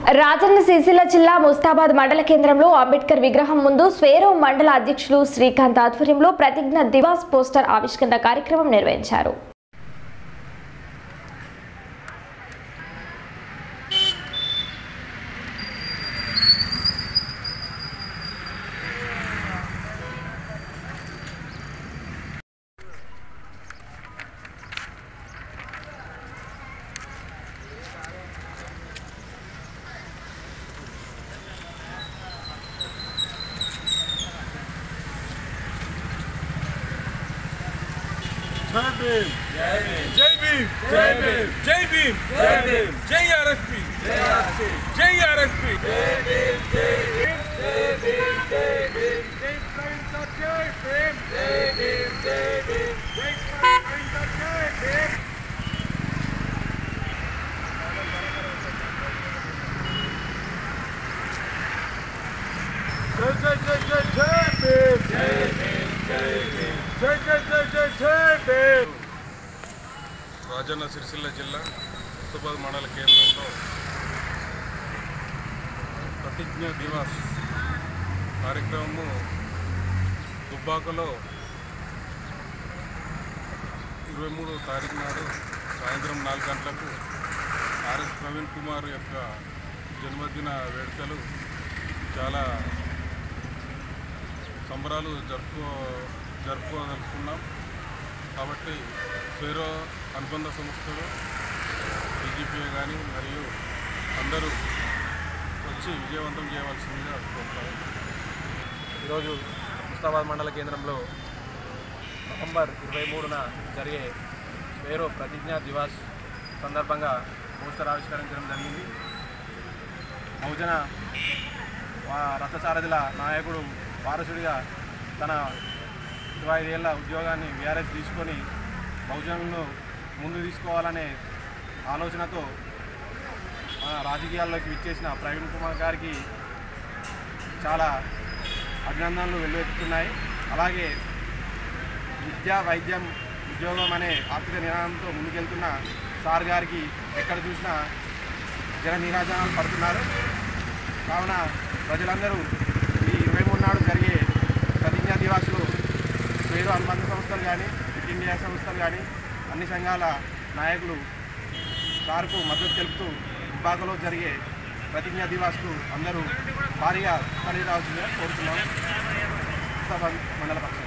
రాజన్న సిరిసిల్ల జిల్లా ముస్తాబాద్ మండల కేంద్రంలో అంబేద్కర్ విగ్రహం ముందు స్వేరో మండల అధ్యక్షులు శ్రీకాంత్ ఆధ్వర్యంలో ప్రతిజ్ఞ దివాస్ పోస్టర్ ఆవిష్కరణ కార్యక్రమం నిర్వహించారు జై భీమ్ జై భీమ్ జై భీమ్ జై భీమ్ జై భీమ్ జై ఆర్ఎస్పి జై ఆర్ఎస్పి జై ఆర్ఎస్పి జై భీమ్ జై భీమ్ జై భీమ్ జై భీమ్ జై ప్రైమ్ జై భీమ్ జై భీమ్ జై భీమ్ జై ప్రైమ్ జై భీమ్ జై జై జై జై జై భీమ్ జై భీమ్ జై భీమ్ జై జై జై జై జై భీమ్ రాజన్న సిరిసిల్ల జిల్లా ముస్తాబాద్ మండల కేంద్రంలో ప్రతిజ్ఞ దివాస్ కార్యక్రమము దుబ్బాకలో ఇరవై మూడో తారీఖు నాడు సాయంత్రం నాలుగు గంటలకు ఆర్ఎస్ ప్రవీణ్ కుమార్ యొక్క జన్మదిన వేడుకలు చాలా సంబరాలు జరుపుకో జరుపుకోదలుచుకున్నాం కాబట్టి ఫేరో అనుబంధ సంస్థలు డీజీపీ కానీ మరియు అందరూ వచ్చి విజయవంతం చేయవలసిందిగా కోరుతారు ఈరోజు ముస్తాబాద్ మండల కేంద్రంలో నవంబర్ ఇరవై మూడున జరిగే వేరో ప్రతిజ్ఞా దివాస్ సందర్భంగా పోస్టర్ ఆవిష్కరించడం జరిగింది బహుజన వా- రథసారథుల నాయకుడు వారసుడిగా తన ఇరవై ఐదేళ్ల ఉద్యోగాన్ని వీఆర్ఎస్ తీసుకొని బహుజనులను ముందు తీసుకోవాలనే ఆలోచనతో మన రాజకీయాల్లోకి విచ్చేసిన ప్రవీణ్ కుమార్ గారికి చాలా అభినందనలు వెల్లువెత్తుతున్నాయి అలాగే విద్య వైద్యం ఉద్యోగం అనే ఆర్థిక నినాదంతో ముందుకెళ్తున్న సార్ గారికి ఎక్కడ చూసినా జన నీరాజనాలు పడుతున్నారు కావున ప్రజలందరూ ఈ ఇరవై మూడు నాడు జరిగే ప్రతిజ్ఞా దివాసులు పేరు అనుబంధ సంస్థలు కానీ ఫిట్ ఇండియా సంస్థలు కానీ అన్ని సంఘాల నాయకులు సార్కు మద్దతు తెలుపుతూ దుబ్బాకలో జరిగే ప్రతిజ్ఞా దివాస్కు అందరూ భారీగా తరలి రావాల్సిందిగా కోరుతున్నాం మండల పక్షాన